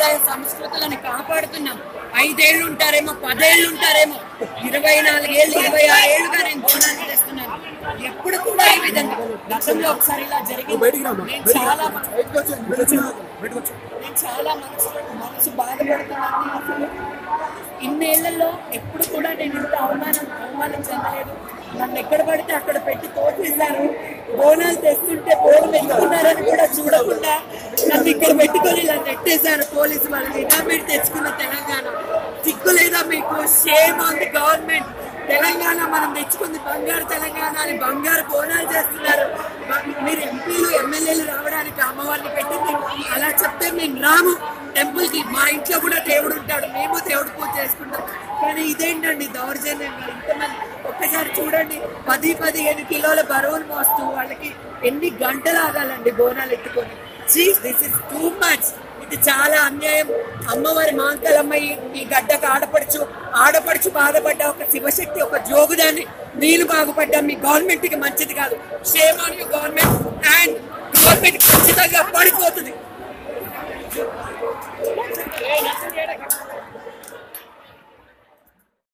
సాంప్రదాయ సంస్కృతులను కాపాడుతున్నాం ఐదేళ్లు ఉంటారేమో పదేళ్ళు ఉంటారేమో ఇరవై నాలుగేళ్ళు ఇరవై ఆరేళ్లుగా నేను బోనాలు చేస్తున్నాను ఎప్పుడు కూడా ఈ విధంగా గతంలో ఒకసారి ఇలా జరిగింది నేను చాలా నేను చాలా మనసు మనసు బాధపడుతున్నాను అసలు ఇన్నేళ్లలో ఎప్పుడు కూడా నేను ఇంత అవమానం అవమానం చెందలేదు నన్ను ఎక్కడ పడితే అక్కడ పెట్టి తోసేశారు బోనాలు తెస్తుంటే బోనం ఎత్తుకున్నారని కూడా చూడకుండా నన్ను ఇక్కడ పెట్టుకొని ఇలా నెట్టేశారు పోలీసు వాళ్ళు ఇలా మీరు తెచ్చుకున్న తెలంగాణ సిగ్గు లేదా మీకు shame on the government Telangana మనం తెచ్చుకుంది బంగారు తెలంగాణ అని బంగారు బోనాలు చేస్తున్నారు మ- మీరు ఎంపీలు ఎమ్మెల్యేలు రావడానికి అమ్మవారిని పెట్టింది అలా చెప్తే మేము రాము టెంపుల్ కి మా ఇంట్లో కూడా దేవుడు ఉంటాడు మేము దేవుడు పూజ చేసుకుంటాం కానీ ఇదేంటండి దౌర్జన్యంగా ఇంతమంది ఒక్కసారి చూడండి పది పదిహేను కిలోల బరువులు మోస్తూ వాళ్ళకి ఎన్ని గంటలు ఆగాలండి బోనాలు ఎత్తుకొని దిస్ ఇస్ టూ మచ్ ఇది చాలా అన్యాయం అమ్మవారి మాంకలమ్మ ఈ- ఈ గడ్డకు ఆడపడుచు ఆడపడుచు బాధపడ్డ ఒక శివశక్తి ఒక జోగుదాన్ని నీళ్ళు బాగుపడ్డా మీ గవర్నమెంట్ కి మంచిది కాదు shame on you government and government ఖచ్చితంగా పడిపోతుంది